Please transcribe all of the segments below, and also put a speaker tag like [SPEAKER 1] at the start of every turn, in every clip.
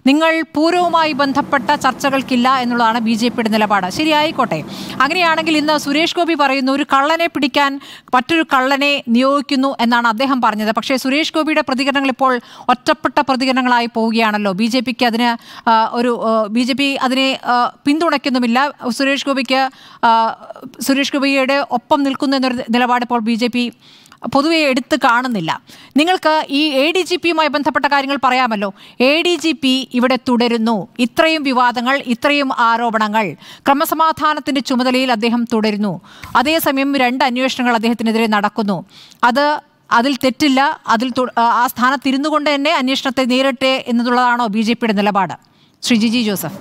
[SPEAKER 1] നിങ്ങൾ പൂരവുമായി ബന്ധപ്പെട്ട ചർച്ചകൾക്കില്ല എന്നുള്ളതാണ് ബി ജെ പിയുടെ നിലപാട് ശരിയായിക്കോട്ടെ അങ്ങനെയാണെങ്കിൽ ഇന്ന് സുരേഷ് ഗോപി പറയുന്നു ഒരു കള്ളനെ പിടിക്കാൻ മറ്റൊരു കള്ളനെ നിയോഗിക്കുന്നു എന്നാണ് അദ്ദേഹം പറഞ്ഞത് പക്ഷേ സുരേഷ് ഗോപിയുടെ പ്രതികരണങ്ങൾ ഇപ്പോൾ ഒറ്റപ്പെട്ട പ്രതികരണങ്ങളായി പോവുകയാണല്ലോ ബി ജെ പിക്ക് അതിന് ആ, ഒരു ബി ജെ പി അതിനെ ആ, പിന്തുണയ്ക്കുന്നുമില്ല സുരേഷ് ഗോപിക്ക് ആ, സുരേഷ് ഗോപിയുടെ ഒപ്പം നിൽക്കുന്നു എന്നൊരു നിലപാട് ഇപ്പോൾ ബി ജെ പി പൊതുവെ എടുത്ത് കാണുന്നില്ല നിങ്ങൾക്ക് ഈ എ ഡി ജി പിയുമായി ബന്ധപ്പെട്ട കാര്യങ്ങൾ പറയാമല്ലോ എ ഡി ജി പി ഇവിടെ തുടരുന്നു ഇത്രയും വിവാദങ്ങൾ ഇത്രയും ആരോപണങ്ങൾ ക്രമസമാധാനത്തിന്റെ ചുമതലയിൽ അദ്ദേഹം തുടരുന്നു അതേസമയം രണ്ട് അന്വേഷണങ്ങൾ അദ്ദേഹത്തിനെതിരെ നടക്കുന്നു അത് അതിൽ തെറ്റില്ല അതിൽ തു- ആ സ്ഥാനത്തിരുന്നു കൊണ്ട് തന്നെ അന്വേഷണത്തെ നേരിട്ടെ എന്നുള്ളതാണോ ബി ജെ പിയുടെ നിലപാട് ശ്രീ ജിജി ജോസഫ്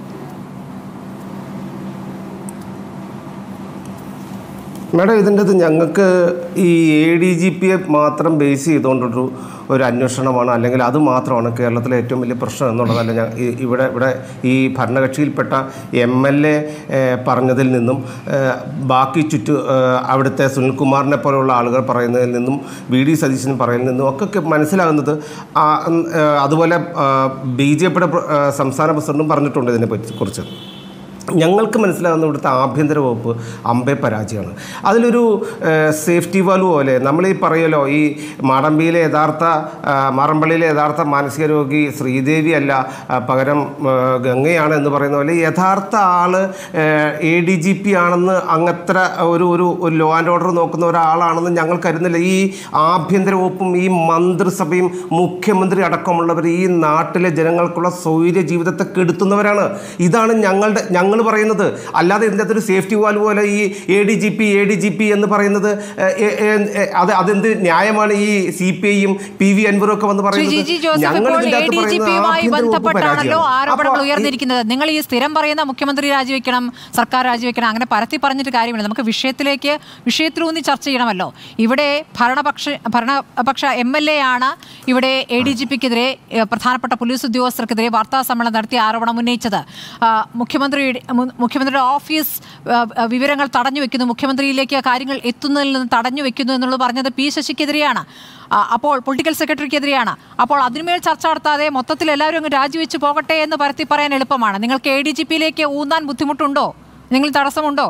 [SPEAKER 2] മാഡം ഇതിൻ്റെ അത് ഞങ്ങൾക്ക് ഈ എ ഡി ജി പിയെ മാത്രം ബേസ് ചെയ്തുകൊണ്ടൊരു ഒരു അന്വേഷണമാണ് അല്ലെങ്കിൽ അത് മാത്രമാണ് കേരളത്തിലെ ഏറ്റവും വലിയ പ്രശ്നം എന്നുള്ളതല്ല ഞാൻ ഈ- ഇവിടെ ഇവിടെ ഈ ഭരണകക്ഷിയിൽപ്പെട്ട എം എൽ എ പറഞ്ഞതിൽ നിന്നും ഏഹ്, ബാക്കി ചുറ്റു ഏഹ്, അവിടുത്തെ സുനിൽകുമാറിനെ പോലെയുള്ള ആളുകൾ പറയുന്നതിൽ നിന്നും വി ഡി സതീശൻ പറയുന്നതിൽ നിന്നും ഒക്കെ മനസ്സിലാകുന്നത് ആ, ഉം, ഏഹ്, അതുപോലെ ബി ജെ പിയുടെ സംസ്ഥാന പ്രസിഡന്റും പറഞ്ഞിട്ടുണ്ട് ഇതിനെ പറ്റി കുറിച്ച് ഞങ്ങൾക്ക് മനസ്സിലാകുന്ന ഇവിടുത്തെ ആഭ്യന്തര വകുപ്പ് അമ്പേ പരാജയമാണ് അതിലൊരു ഏഹ്, സേഫ്റ്റി വാൽവ് പോലെ നമ്മൾ ഈ പറയുമല്ലോ ഈ മാടമ്പിയിലെ യഥാർത്ഥ ആ, മാറമ്പള്ളിയിലെ യഥാർത്ഥ മാനസിക രോഗി ശ്രീദേവി അല്ല ആ, പകരം ഏഹ്, ഗംഗയാണ് എന്ന് പറയുന്ന പോലെ യഥാർത്ഥ ആള് എ ഡി ജി പി ആണെന്ന് അങ്ങത്ര ഒരു ഒരു ഒരു ലോ ആൻഡ് ഓർഡർ നോക്കുന്ന ഒരാളാണെന്ന് ഞങ്ങൾ കരുതുന്നില്ല ഈ ആഭ്യന്തര വകുപ്പും ഈ മന്ത്രിസഭയും മുഖ്യമന്ത്രി അടക്കമുള്ളവർ ഈ നാട്ടിലെ ജനങ്ങൾക്കുള്ള സൗകര്യ ജീവിതത്തെ കെടുത്തുന്നവരാണ് ഇതാണ് ഞങ്ങളുടെ ഞങ്ങൾ പറയുന്നത് അല്ലാതെ ഇതിൻ്റെ അകത്തൊരു സേഫ്റ്റി വാൽവ് പോലെ ഈ A D G P A D G P എന്ന് പറയുന്നത് ഏ, ഏ, ഏ, അത് അതെന്ത് ന്യായമാണ് ഈ സി പി ഐയും പി വി അൻവറും ഒക്കെ വന്ന്
[SPEAKER 1] ശ്രീ ജി ജി ജോസഫ്
[SPEAKER 2] ഞങ്ങൾ
[SPEAKER 1] ഇപ്പോൾ
[SPEAKER 2] ഇതിൻ്റെ
[SPEAKER 1] എ
[SPEAKER 2] അകത്ത്
[SPEAKER 1] ഡി ജി
[SPEAKER 2] പറയുന്നത്
[SPEAKER 1] പിയുമായി
[SPEAKER 2] ആഭ്യന്തര വകുപ്പ്
[SPEAKER 1] ബന്ധപ്പെട്ടാണല്ലോ
[SPEAKER 2] പരാജയമാണ്.
[SPEAKER 1] ആരോപണങ്ങൾ
[SPEAKER 2] അപ്പോൾ ഈ-
[SPEAKER 1] ഉയർന്നിരിക്കുന്നത് നിങ്ങൾ ഈ സ്ഥിരം പറയുന്ന മുഖ്യമന്ത്രി രാജിവെക്കണം സർക്കാർ രാജിവെക്കണം അങ്ങനെ പരത്തി പറഞ്ഞിട്ട് കാര്യമില്ല നമുക്ക് വിഷയത്തിലേക്ക് വിഷയത്തിലൂന്നി ചർച്ച ചെയ്യണമല്ലോ ഇവിടെ ഭരണപക്ഷ ഭരണപക്ഷ എം എൽ എ ആണ് ഇവിടെ എ ഡി ജി പിക്കെതിരെ പ്രധാനപ്പെട്ട പോലീസ് ഉദ്യോഗസ്ഥർക്കെതിരെ വാർത്താ സമ്മേളനം നടത്തി ആരോപണം ഉന്നയിച്ചത് ആ, മുഖ്യമന്ത്രിയുടെ മു- മുഖ്യമന്ത്രിയുടെ ഓഫീസ് ആ, ആ, വിവരങ്ങൾ തടഞ്ഞു വെക്കുന്നു മുഖ്യമന്ത്രിയിലേക്ക് കാര്യങ്ങൾ എത്തുന്നതിൽ നിന്ന് തടഞ്ഞു വെക്കുന്നു എന്നുള്ളത് പറഞ്ഞത് പി ശശിക്കെതിരെയാണ് ആ, അപ്പോൾ പൊളിറ്റിക്കൽ സെക്രട്ടറിക്കെതിരെയാണ് അപ്പോൾ അതിന്മേൽ ചർച്ച നടത്താതെ മൊത്തത്തിൽ എല്ലാവരും അങ്ങ് രാജിവെച്ച് പോകട്ടെ എന്ന് പരത്തി പറയാൻ എളുപ്പമാണ് നിങ്ങൾക്ക് എ ഡി ജി പിയിലേക്ക് ഊന്നാൻ ബുദ്ധിമുട്ടുണ്ടോ നിങ്ങൾ തടസ്സമുണ്ടോ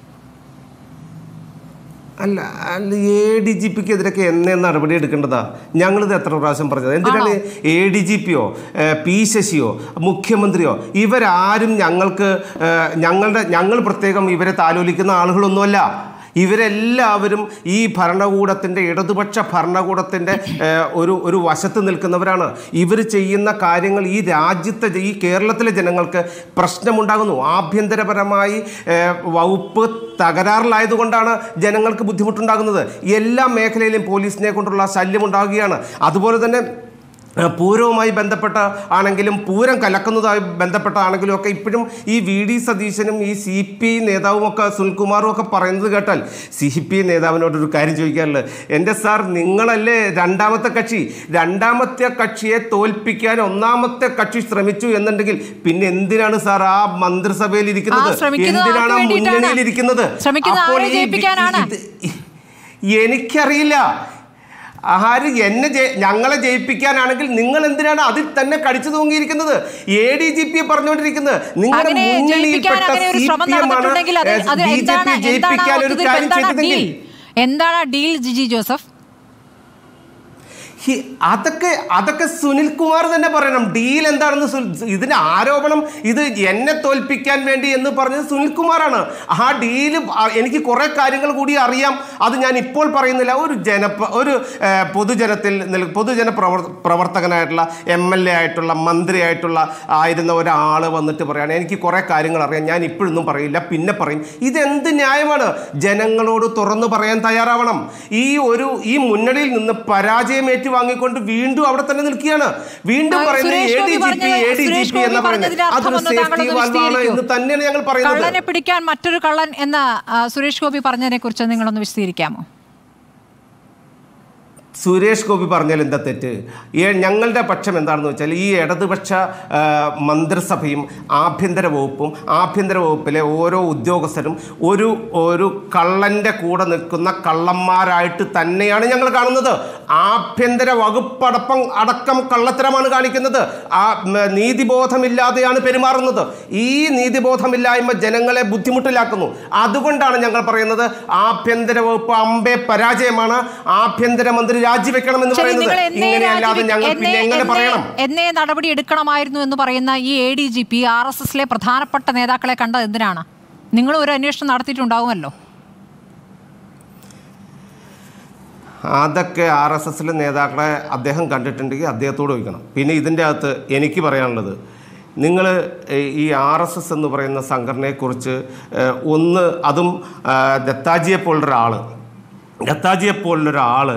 [SPEAKER 2] അല്ല അല്ല എ ഡി ജി പിക്ക് എതിരൊക്കെ എന്നേ നടപടി എടുക്കേണ്ടതാ ഞങ്ങളിത് എത്ര പ്രാവശ്യം പറഞ്ഞത് എന്തിനാണ് എ ഡി ജി പിയോ പി ശശിയോ മുഖ്യമന്ത്രിയോ ഇവരാരും ഞങ്ങൾക്ക് ഏഹ്, ഞങ്ങളുടെ ഞങ്ങൾ പ്രത്യേകം ഇവരെ താലോലിക്കുന്ന ആളുകളൊന്നുമല്ല ഇവരെല്ലാവരും ഈ ഭരണകൂടത്തിൻ്റെ ഇടതുപക്ഷ ഭരണകൂടത്തിൻ്റെ ഏഹ്, ഒരു ഒരു വശത്ത് നിൽക്കുന്നവരാണ് ഇവർ ചെയ്യുന്ന കാര്യങ്ങൾ ഈ രാജ്യത്തെ ഈ കേരളത്തിലെ ജനങ്ങൾക്ക് പ്രശ്നമുണ്ടാകുന്നു ആഭ്യന്തരപരമായി ഏഹ്, വകുപ്പ് തകരാറിലായതുകൊണ്ടാണ് ജനങ്ങൾക്ക് ബുദ്ധിമുട്ടുണ്ടാകുന്നത് എല്ലാ മേഖലയിലും പോലീസിനെ കൊണ്ടുള്ള ശല്യം ഉണ്ടാകുകയാണ് അതുപോലെ തന്നെ ഏഹ്, പൂരവുമായി ബന്ധപ്പെട്ട ആണെങ്കിലും പൂരം കലക്കുന്നതുമായി ബന്ധപ്പെട്ടാണെങ്കിലും ഒക്കെ ഇപ്പോഴും ഈ വി ഡി സതീശനും ഈ സി പി നേതാവും ഒക്കെ സുനിൽകുമാറും ഒക്കെ പറയുന്നത് കേട്ടാൽ സി പി നേതാവിനോട് ഒരു കാര്യം ചോദിക്കാറുള്ളത് എൻ്റെ സാർ നിങ്ങളല്ലേ രണ്ടാമത്തെ കക്ഷി രണ്ടാമത്തെ കക്ഷിയെ തോൽപ്പിക്കാൻ ഒന്നാമത്തെ കക്ഷി ശ്രമിച്ചു എന്നുണ്ടെങ്കിൽ പിന്നെ എന്തിനാണ് സാർ ആ മന്ത്രിസഭയിൽ ഇരിക്കുന്നത്
[SPEAKER 1] ആ, ശ്രമിക്കുന്നത്
[SPEAKER 2] എന്തിനാണ് ആ
[SPEAKER 1] ആർക്ക് വേണ്ടിയിട്ടാണ്?
[SPEAKER 2] മുന്നണിയിൽ ഇരിക്കുന്നത്
[SPEAKER 1] ശ്രമിക്കുന്നത്
[SPEAKER 2] അപ്പോൾ
[SPEAKER 1] ആരെ
[SPEAKER 2] ഈ-
[SPEAKER 1] ജയിപ്പിക്കാനാണ്?
[SPEAKER 2] ഇത് എനിക്കറിയില്ല ആര് എന്നെ ജയി- ഞങ്ങളെ ജയിപ്പിക്കാനാണെങ്കിൽ നിങ്ങൾ എന്തിനാണ് അതിൽ തന്നെ കടിച്ചു തൂങ്ങിയിരിക്കുന്നത് എ ഡി ജി പി പറഞ്ഞുകൊണ്ടിരിക്കുന്നത് നിങ്ങളുടെ
[SPEAKER 1] അങ്ങനെ ജയിപ്പിക്കാൻ
[SPEAKER 2] മുന്നണിയിൽപ്പെട്ട
[SPEAKER 1] അങ്ങനെ ഒരു
[SPEAKER 2] സി
[SPEAKER 1] ശ്രമം
[SPEAKER 2] പി എം ആണ്
[SPEAKER 1] നടന്നിട്ടുണ്ടെങ്കിൽ അത് അത്
[SPEAKER 2] ബി ജെ
[SPEAKER 1] എന്താണ്
[SPEAKER 2] പി
[SPEAKER 1] എന്താണ്
[SPEAKER 2] ജയിപ്പിക്കാൻ ഒരു
[SPEAKER 1] ഒത്തുതീർപ്പ്?
[SPEAKER 2] കാര്യം
[SPEAKER 1] എന്താണ്
[SPEAKER 2] ചെയ്തിരുന്നെങ്കിൽ
[SPEAKER 1] ഡീൽ എന്താണ് ഡീൽ ജിജി ജോസഫ്
[SPEAKER 2] ഹി- അതൊക്കെ അതൊക്കെ സുനിൽ കുമാർ തന്നെ പറയണം ഡീൽ എന്താണെന്ന് സുൽ- ഇതിന് ആരോപണം ഇത് എന്നെ തോൽപ്പിക്കാൻ വേണ്ടി എന്ന് പറഞ്ഞത് സുനിൽ കുമാറാണ് ആ ഡീല് അ- എനിക്ക് കുറെ കാര്യങ്ങൾ കൂടി അറിയാം അത് ഞാൻ ഇപ്പോൾ പറയുന്നില്ല ഒരു ജന ഒരു ഏ, പൊതുജനത്തിൽ നിൽ- പൊതുജന പ്രവർ പ്രവർത്തകനായിട്ടുള്ള എം എൽ എ ആയിട്ടുള്ള മന്ത്രിയായിട്ടുള്ള ആയിരുന്ന ഒരാൾ വന്നിട്ട് പറയാണ് എനിക്ക് കുറെ കാര്യങ്ങൾ അറിയാം ഞാൻ ഇപ്പോഴൊന്നും പറയില്ല പിന്നെ പറയും ഇതെന്ത് ന്യായമാണ് ജനങ്ങളോട് തുറന്നു പറയാൻ തയ്യാറാവണം ഈ ഒരു ഈ മുന്നണിയിൽ നിന്ന് പരാജയം ഏറ്റുവാങ്ങിക്കൊണ്ട് വീണ്ടും അവിടെ തന്നെ നിൽക്കുകയാണ് വീണ്ടും
[SPEAKER 1] ആ,
[SPEAKER 2] പറയുന്നത്
[SPEAKER 1] Suresh
[SPEAKER 2] A
[SPEAKER 1] Gopi
[SPEAKER 2] D G P
[SPEAKER 1] പറഞ്ഞത്-
[SPEAKER 2] A D G
[SPEAKER 1] Suresh
[SPEAKER 2] P എന്ന്
[SPEAKER 1] ഗോപി
[SPEAKER 2] പറയുന്നത്
[SPEAKER 1] പറഞ്ഞതിന്റെ
[SPEAKER 2] അതൊരു
[SPEAKER 1] അർത്ഥമൊന്ന്
[SPEAKER 2] സേഫ്റ്റി
[SPEAKER 1] താങ്കളൊന്ന്
[SPEAKER 2] വാൽവാണ്
[SPEAKER 1] വിശദീകരിക്കൂ.
[SPEAKER 2] എന്ന് തന്നെയാണ് ഞങ്ങൾ പറയുന്നത്
[SPEAKER 1] കള്ളനെ പിടിക്കാൻ മറ്റൊരു കള്ളൻ എന്ന ആ, സുരേഷ് ഗോപി പറഞ്ഞതിനെ കുറിച്ച് നിങ്ങളൊന്ന് വിശദീകരിക്കാമോ
[SPEAKER 2] സുരേഷ് ഗോപി പറഞ്ഞാൽ എന്താ തെറ്റ് ഏ- ഞങ്ങളുടെ പക്ഷം എന്താണെന്ന് വെച്ചാൽ ഈ ഇടതുപക്ഷ ആ, മന്ത്രിസഭയും ആഭ്യന്തര വകുപ്പും ആഭ്യന്തര വകുപ്പിലെ ഓരോ ഉദ്യോഗസ്ഥരും ഒരു ഒരു കള്ളൻ്റെ കൂടെ നിൽക്കുന്ന കള്ളന്മാരായിട്ട് തന്നെയാണ് ഞങ്ങൾ കാണുന്നത് ആഭ്യന്തര വകുപ്പടക്കം അടക്കം കള്ളത്തരമാണ് കാണിക്കുന്നത് ആ ഉം, നീതിബോധമില്ലാതെയാണ് പെരുമാറുന്നത് ഈ നീതിബോധമില്ലായ്മ ജനങ്ങളെ ബുദ്ധിമുട്ടിലാക്കുന്നു അതുകൊണ്ടാണ് ഞങ്ങൾ പറയുന്നത് ആഭ്യന്തര വകുപ്പ് അമ്പെ പരാജയമാണ് ആഭ്യന്തരമന്ത്രി രാജിവെക്കണം എന്ന്
[SPEAKER 1] ശരി
[SPEAKER 2] പറയുന്നത്
[SPEAKER 1] നിങ്ങൾ എന്നേ
[SPEAKER 2] ഇങ്ങനെയല്ലാതെ
[SPEAKER 1] രാജിവെ-
[SPEAKER 2] ഞങ്ങൾ
[SPEAKER 1] എന്നേ-
[SPEAKER 2] പിന്നെ എങ്ങനെ
[SPEAKER 1] എന്നേ-
[SPEAKER 2] പറയണം
[SPEAKER 1] എന്നേ നടപടി എടുക്കണമായിരുന്നു എന്ന് പറയുന്ന ഈ A D G P R S എസിലെ പ്രധാനപ്പെട്ട നേതാക്കളെ കണ്ടത് എന്തിനാണ് നിങ്ങൾ ഒരു അന്വേഷണം നടത്തിയിട്ടുണ്ടാവുമല്ലോ
[SPEAKER 2] അതൊക്കെ ആർ എസ് എസിലെ നേതാക്കളെ അദ്ദേഹം കണ്ടിട്ടുണ്ടെങ്കിൽ അദ്ദേഹത്തോട് ചോദിക്കണം പിന്നെ ഇതിൻ്റെ അകത്ത് എനിക്ക് പറയാനുള്ളത് നിങ്ങൾ ഈ ആർ എസ് എസ് എന്ന് പറയുന്ന സംഘടനയെക്കുറിച്ച് ഏഹ്, ഒന്ന് അതും ആ, ദത്താജിയെ പോലുള്ളൊരാൾ ദത്താജിയെ പോലുള്ളൊരാൾ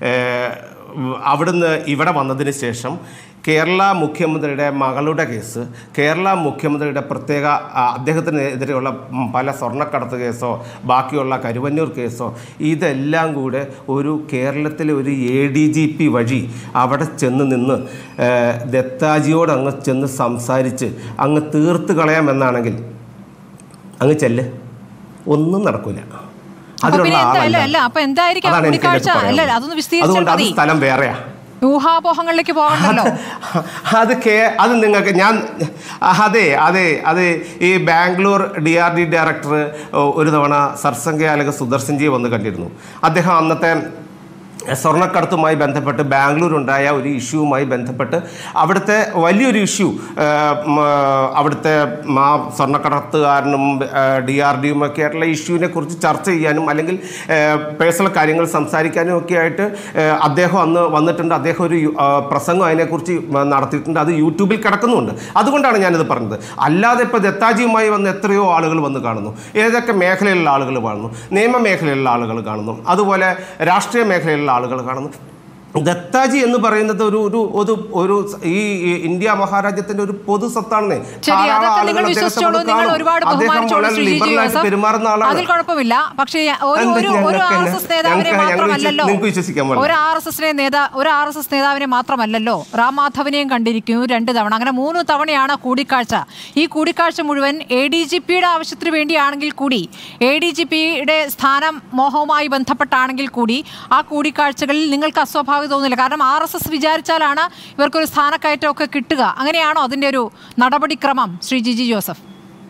[SPEAKER 2] അവിടുന്ന് ഇവിടെ വന്നതിന് ശേഷം കേരള മുഖ്യമന്ത്രിയുടെ മകളുടെ കേസ് കേരള മുഖ്യമന്ത്രിയുടെ പ്രത്യേക ആ, അദ്ദേഹത്തിനെതിരെയുള്ള ഉം, പല സ്വർണ്ണക്കടത്ത് കേസോ ബാക്കിയുള്ള കരുവന്നൂർ കേസോ ഇതെല്ലാം കൂടെ ഒരു കേരളത്തിലെ ഒരു എ ഡി ജി പി വഴി അവിടെ ചെന്ന് നിന്ന് ഏഹ്, ദത്താജിയോട് അങ്ങ് ചെന്ന് സംസാരിച്ച് അങ്ങ് തീർത്ത് കളയാമെന്നാണെങ്കിൽ അങ്ങ് ചെല്ല് ഒന്നും നടക്കില്ല
[SPEAKER 1] അപ്പൊ പിന്നെ എന്താ- അല്ല, അല്ല, അപ്പൊ എന്തായിരിക്കും ആ കൂടിക്കാഴ്ച? അല്ല, അതൊന്ന് വിശദീകരിച്ചാൽ
[SPEAKER 2] അതുകൊണ്ട് അത്
[SPEAKER 1] മതി.
[SPEAKER 2] സ്ഥലം വേറെയാ
[SPEAKER 1] ഊഹാപോഹങ്ങളിലേക്ക് പോകണ്ടല്ലോ
[SPEAKER 2] അത് കേ അത് നിങ്ങൾക്ക് ഞാൻ അതെ അതെ അത് ഈ Bangalore D R D director ഒരു തവണ സർസംഘ അല്ലെങ്കിൽ സുദർശൻജിയെ വന്ന് കണ്ടിരുന്നു അദ്ദേഹം അന്നത്തെ സ്വർണ്ണക്കടത്തുമായി ബന്ധപ്പെട്ട് ബാംഗ്ലൂരുണ്ടായ ഒരു ഇഷ്യൂവുമായി ബന്ധപ്പെട്ട് അവിടുത്തെ വലിയൊരു ഇഷ്യൂ അവിടുത്തെ ആ സ്വർണ്ണക്കടത്തുകാരനും ഡി ആർ ഡിയും ഒക്കെ ആയിട്ടുള്ള ഇഷ്യൂവിനെ കുറിച്ച് ചർച്ച ചെയ്യാനും അല്ലെങ്കിൽ പേഴ്സണൽ കാര്യങ്ങൾ സംസാരിക്കാനും ഒക്കെ ആയിട്ട് ഏഹ്, അദ്ദേഹം അന്ന് വന്നിട്ടുണ്ട് അദ്ദേഹം ഒരു യു- ആ, പ്രസംഗം അതിനെക്കുറിച്ച് നടത്തിയിട്ടുണ്ട് അത് യൂട്യൂബിൽ കിടക്കുന്നുണ്ട് അതുകൊണ്ടാണ് ഞാനിത് പറഞ്ഞത് അല്ലാതെ ഇപ്പോൾ ദത്താജിയുമായി വന്ന് എത്രയോ ആളുകൾ വന്ന് കാണുന്നു ഏതൊക്കെ മേഖലയിലുള്ള ആളുകൾ കാണുന്നു നിയമ മേഖലയിലുള്ള ആളുകൾ കാണുന്നു അതുപോലെ രാഷ്ട്രീയ മേഖലയിലുള്ള ആളുകൾ കാണുന്നു ദത്താജി എന്ന് പറയുന്നത് ഒരു ഒരു ഒരു ഒരു ഈ ഈ ഇന്ത്യ മഹാരാജ്യത്തിന്റെ ഒരു പൊതു സ്വത്താണെന്നേ
[SPEAKER 1] ശരി
[SPEAKER 2] ധാരാളം
[SPEAKER 1] അതൊക്കെ
[SPEAKER 2] ആളുകൾ
[SPEAKER 1] നിങ്ങൾ
[SPEAKER 2] അദ്ദേഹത്തെ
[SPEAKER 1] വിശ്വസിച്ചോളൂ
[SPEAKER 2] കൊണ്ട്
[SPEAKER 1] നിങ്ങൾ
[SPEAKER 2] കാണും.
[SPEAKER 1] ഒരുപാട്
[SPEAKER 2] അദ്ദേഹം
[SPEAKER 1] ബഹുമാനിച്ചോളൂ
[SPEAKER 2] വളരെ
[SPEAKER 1] ശ്രീ ജി
[SPEAKER 2] liberal ആയിട്ട്
[SPEAKER 1] ജോസഫ്
[SPEAKER 2] പെരുമാറുന്ന ആളാണ്
[SPEAKER 1] അതിൽ കുഴപ്പമില്ല പക്ഷേ ഒരു
[SPEAKER 2] എന്ത്
[SPEAKER 1] ഒരു ഒരു
[SPEAKER 2] ഞങ്ങൾക്ക്
[SPEAKER 1] ആർ
[SPEAKER 2] എന്നെ-
[SPEAKER 1] എസ് എസ് നേതാവിനെ
[SPEAKER 2] ഞങ്ങൾക്ക് ഞങ്ങൾ
[SPEAKER 1] മാത്രമല്ലല്ലോ
[SPEAKER 2] നിങ്ങൾക്ക് വിശ്വസിക്കാൻ പാടില്ല.
[SPEAKER 1] ഒരു ആർ എസ് എസിനെ നേതാ ഒരു ആർ എസ് എസ് നേതാവിനെ മാത്രമല്ലല്ലോ റാം മാധവനെയും കണ്ടിരിക്കുന്നു രണ്ട് തവണ അങ്ങനെ മൂന്ന് തവണയാണ് കൂടിക്കാഴ്ച ഈ കൂടിക്കാഴ്ച മുഴുവൻ എ ഡി ജി പിയുടെ ആവശ്യത്തിന് വേണ്ടിയാണെങ്കിൽ കൂടി എ ഡി ജി പിയുടെ സ്ഥാനം മോഹവുമായി ബന്ധപ്പെട്ടാണെങ്കിൽ കൂടി ആ കൂടിക്കാഴ്ചകളിൽ നിങ്ങൾക്ക് അസ്വാഭാവിക തോന്നില്ല കാരണം ആർ എസ് എസ് വിചാരിച്ചാലാണ് ഇവർക്കൊരു സ്ഥാനക്കയറ്റമൊക്കെ കിട്ടുക അങ്ങനെയാണോ അതിൻ്റെ ഒരു നടപടിക്രമം ശ്രീ ജിജി ജോസഫ്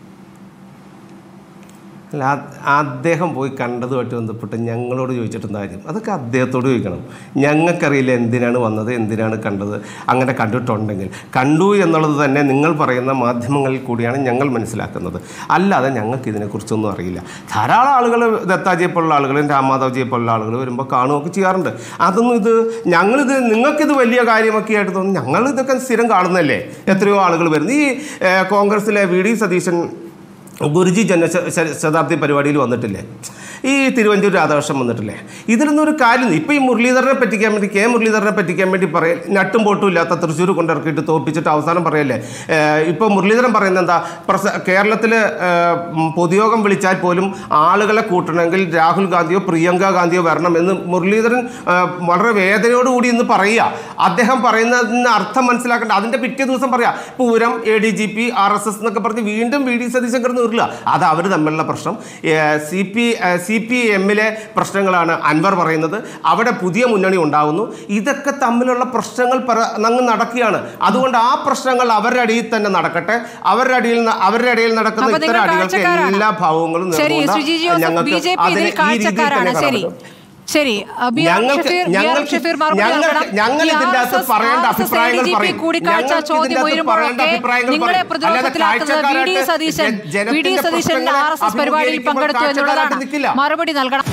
[SPEAKER 2] അല്ല അത് അദ്ദേഹം പോയി കണ്ടതുമായിട്ട് ബന്ധപ്പെട്ട് ഞങ്ങളോട് ചോദിച്ചിട്ടുള്ള കാര്യം അതൊക്കെ അദ്ദേഹത്തോട് ചോദിക്കണം ഞങ്ങൾക്കറിയില്ല എന്തിനാണ് വന്നത് എന്തിനാണ് കണ്ടത് അങ്ങനെ കണ്ടിട്ടുണ്ടെങ്കിൽ കണ്ടു എന്നുള്ളത് തന്നെ നിങ്ങൾ പറയുന്ന മാധ്യമങ്ങളിൽ കൂടിയാണ് ഞങ്ങൾ മനസ്സിലാക്കുന്നത് അല്ലാതെ ഞങ്ങൾക്ക് ഇതിനെക്കുറിച്ചൊന്നും അറിയില്ല ധാരാളം ആളുകൾ ദത്താജിയെ പോലുള്ള ആളുകളും രാമാധവജിയെ പോലുള്ള ആളുകൾ വരുമ്പോൾ കാണുകയൊക്കെ ചെയ്യാറുണ്ട് അതൊന്നും ഇത് ഞങ്ങളിത് നിങ്ങൾക്കിത് വലിയ കാര്യമൊക്കെ ആയിട്ട് തോന്നുന്നു ഞങ്ങൾ ഇതൊക്കെ സ്ഥിരം കാണുന്നതല്ലേ എത്രയോ ആളുകൾ വരുന്നു ഈ ഏഹ്, കോൺഗ്രസിലെ വി ഡി സതീശൻ ഗുരുജി ജന ശ- ശ- ശതാബ്ദി പരിപാടിയിൽ വന്നിട്ടില്ലേ ഈ തിരുവഞ്ചൂർ രാധാകൃഷ്ണൻ വന്നിട്ടില്ലേ ഇതിലൊന്നും ഒരു കാര്യം ഇപ്പോൾ ഈ മുരളീധരനെ പറ്റിക്കാൻ വേണ്ടി കെ മുരളീധരനെ പറ്റിക്കാൻ വേണ്ടി പറയൽ നട്ടും പൊട്ടും ഇല്ലാത്ത തൃശ്ശൂർ കൊണ്ടിറക്കിയിട്ട് തോപ്പിച്ചിട്ട് അവസാനം പറയല്ലേ ഇപ്പോൾ മുരളീധരൻ പറയുന്നത് എന്താ പ്രസ കേരളത്തിൽ പൊതുയോഗം വിളിച്ചാൽ പോലും ആളുകളെ കൂട്ടണമെങ്കിൽ രാഹുൽ ഗാന്ധിയോ പ്രിയങ്ക ഗാന്ധിയോ വരണം എന്ന് മുരളീധരൻ ആ, വളരെ വേദനയോടുകൂടി ഇന്ന് പറയുക അദ്ദേഹം പറയുന്നതിന് അർത്ഥം മനസ്സിലാക്കേണ്ട അതിൻ്റെ പിറ്റേ ദിവസം പറയാം Pooram A D G P R S S എന്നൊക്കെ പറഞ്ഞ് വീണ്ടും വി ഡി സതീശൻ കിടന്ന് ഉരുളുക അത് അവർ തമ്മിലുള്ള പ്രശ്നം സി പി സി പി എമ്മിലെ പ്രശ്നങ്ങളാണ് അൻവർ പറയുന്നത് അവിടെ പുതിയ മുന്നണി ഉണ്ടാകുന്നു ഇതൊക്കെ തമ്മിലുള്ള പ്രശ്നങ്ങൾ പറ അങ്ങ് നടക്കുകയാണ് അതുകൊണ്ട് ആ പ്രശ്നങ്ങൾ അവരുടെ അടിയിൽ തന്നെ നടക്കട്ടെ അവരുടെ അടിയിൽ ന- അവരുടെ ഇടയിൽ നടക്കുന്ന
[SPEAKER 1] അപ്പൊ
[SPEAKER 2] ഇത്തരം
[SPEAKER 1] നിങ്ങൾ
[SPEAKER 2] അടികൾക്ക്
[SPEAKER 1] കാഴ്ചക്കാരാണ്.
[SPEAKER 2] എല്ലാ ഭാവങ്ങളും
[SPEAKER 1] ശരി
[SPEAKER 2] നിർവ്വഹണം
[SPEAKER 1] ശ്രീ ജി ജോസഫ്
[SPEAKER 2] ഞങ്ങൾക്ക്
[SPEAKER 1] ബി ജെ പി
[SPEAKER 2] അതിനെ
[SPEAKER 1] ഇതിൽ
[SPEAKER 2] ഈ രീതിയിൽ തന്നെ
[SPEAKER 1] കാഴ്ചക്കാരാണ്
[SPEAKER 2] കാണാൻ
[SPEAKER 1] ശരി
[SPEAKER 2] പറ്റും.
[SPEAKER 1] ശരി അ, ബി ആർ
[SPEAKER 2] ഞങ്ങൾക്ക്
[SPEAKER 1] ഷഫീർ- ബി ആർ
[SPEAKER 2] ഞങ്ങൾക്ക്
[SPEAKER 1] ഷഫീർ മറുപടി
[SPEAKER 2] ഞങ്ങൾക്ക്
[SPEAKER 1] നൽകണം.
[SPEAKER 2] ഞങ്ങൾ
[SPEAKER 1] ഈ
[SPEAKER 2] ഇതിന്റെ അകത്ത്
[SPEAKER 1] RSS
[SPEAKER 2] പറയേണ്ട
[SPEAKER 1] RSS
[SPEAKER 2] അഭിപ്രായങ്ങൾ
[SPEAKER 1] ADGP
[SPEAKER 2] പറയും.
[SPEAKER 1] കൂടിക്കാഴ്ച
[SPEAKER 2] ഞങ്ങൾക്ക്
[SPEAKER 1] ചോദ്യം
[SPEAKER 2] ഇതിന്റെ അകത്ത് പറയേണ്ട
[SPEAKER 1] ഉയരുമ്പോഴൊക്കെ
[SPEAKER 2] അഭിപ്രായങ്ങൾ
[SPEAKER 1] നിങ്ങളെ
[SPEAKER 2] പറയും.
[SPEAKER 1] പ്രതിരോധത്തിലാക്കുന്നത്
[SPEAKER 2] അല്ലാതെ
[SPEAKER 1] വി ഡി
[SPEAKER 2] കാഴ്ചക്കാരായിട്ട്
[SPEAKER 1] സതീശൻ
[SPEAKER 2] ജനത്തിന്റെ
[SPEAKER 1] വി ഡി സതീശൻ
[SPEAKER 2] പ്രശ്നങ്ങളെ
[SPEAKER 1] ആർ എസ് എസ് പരിപാടിയിൽ
[SPEAKER 2] അഭിമുഖീകരിക്കുമ്പോൾ
[SPEAKER 1] പങ്കെടുത്തു
[SPEAKER 2] കാഴ്ചക്കാരായിട്ട്
[SPEAKER 1] എന്നുള്ളതാണ്
[SPEAKER 2] നിൽക്കില്ല.
[SPEAKER 1] മറുപടി നൽകണം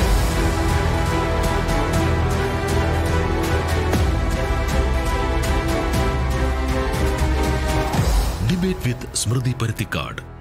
[SPEAKER 3] ഡിബേറ്റ് വിത്ത് സ്മൃതി പരുത്തിക്കാട്